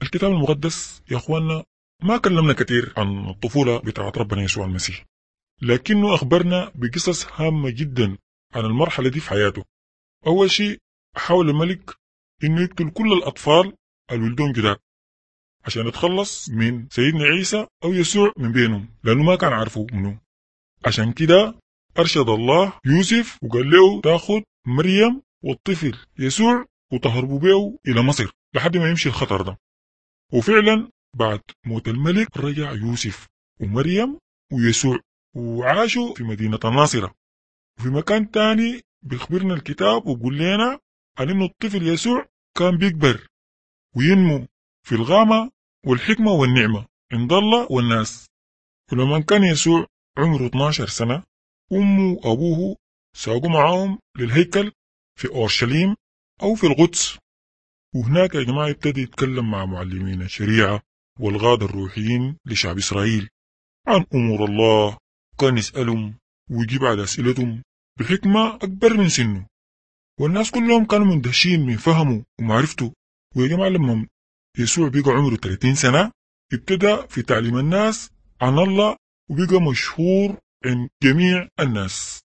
الكتاب المقدس يا أخواننا ما كلمنا كثير عن الطفولة بتاعت ربنا يسوع المسيح لكنه أخبرنا بقصص هامة جدا عن المرحلة دي في حياته أول شيء حاول الملك إنه يقتل كل الأطفال الولدون جداد عشان يتخلص من سيدنا عيسى أو يسوع من بينهم لأنه ما كان عارفه منه عشان كده أرشد الله يوسف وقال له تاخد مريم والطفل يسوع وتهربوا بيه إلى مصر لحد ما يمشي الخطر ده وفعلا بعد موت الملك رجع يوسف ومريم ويسوع وعاشوا في مدينة الناصرة وفي مكان تاني بيخبرنا الكتاب ويقول لنا عن انه الطفل يسوع كان بيكبر وينمو في الغامة والحكمة والنعمة عند الله والناس ولما كان يسوع عمره 12 سنة أمه وأبوه ساقوا معاهم للهيكل في أورشليم أو في القدس وهناك يا جماعة ابتدى يتكلم مع معلمين الشريعة والغاد الروحيين لشعب إسرائيل عن أمور الله كان يسألهم ويجيب على أسئلتهم بحكمة أكبر من سنه والناس كلهم كانوا مندهشين من فهمه ومعرفته ويا جماعة لما يسوع بقى عمره 30 سنة ابتدى في تعليم الناس عن الله وبقى مشهور عند جميع الناس